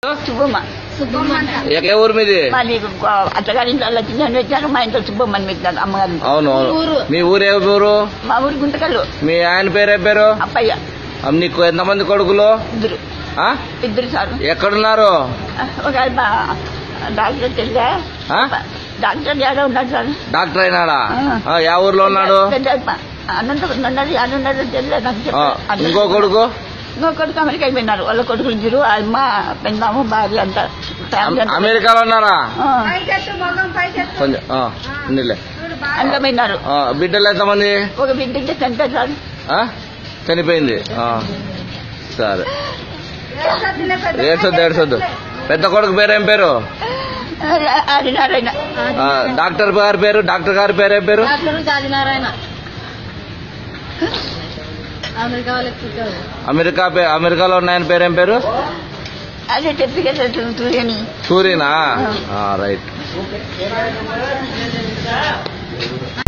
శుభమ్మ ఏ- ఏ ఊరు మీది మాది అత్తగారి ఇంట్లో చిన్న వచ్చాను మా ఇంట్లో శుభమ్మని పెట్టాను అమ్మగారిని అవును అవును మీ ఊరు ఏ ఊరు మా ఊరి గుంటకల్లు మీ ఆయన పేరు ఏ పేరు అప్పయ్య ఆ, నీకు ఎంతమంది కొడుకులు ఇద్దరు ఆ? ఇద్దరు సార్ ఎక్కడున్నారు ఒక ఆయన డాక్టర్ తెలియదా ఆ? డాక్టర్ ఏదో ఉన్నాడు సార్ డాక్టర్ అయినాడా ఆ. ఆ, ఏ ఊర్లో ఉన్నాడు పెద్ద ఆయన. అనంతపురం ఉన్నది అని ఉన్నది తెలియదు నాకు ఆ, చెప్పలేదు. ఇంకో కొడుకు ఇంకో కొడుకు అమెరికా అయిపోయినారు వాళ్ళ కొడుకులు ఇద్దరు ఆ అమ్మ పెందాము భార్య అంతా ఫ్యామిలీ అమ్- అంతా. అమెరికాలో ఉన్నారా ఆ, కొంచెం ఆ, ఉన్నిలే. అంతా పోయినారు ఆ, బిడ్డలు ఎంతమంది ఒక బిడ్డ చంపారు సార్ ఆ? చనిపోయింది ఆ, సరే ఏడ్చొద్దు ఏడ్చొద్దు పెద్ద కొడుకు పేరు ఏం పేరు ఆడినారాయణ ఆ, డాక్టర్ గారి పేరు డాక్టర్ గారి పేరు ఏం పేరు డాక్టర్ ఆదినారాయణ అమెరికా వాళ్ళకి పుట్టాడు అమెరికా పే- అమెరికాలో ఉన్న ఆయన పేరు ఏం పేరు అదే చెప్పి కదా సూర్యని సూర్యనా ఆ, రైట్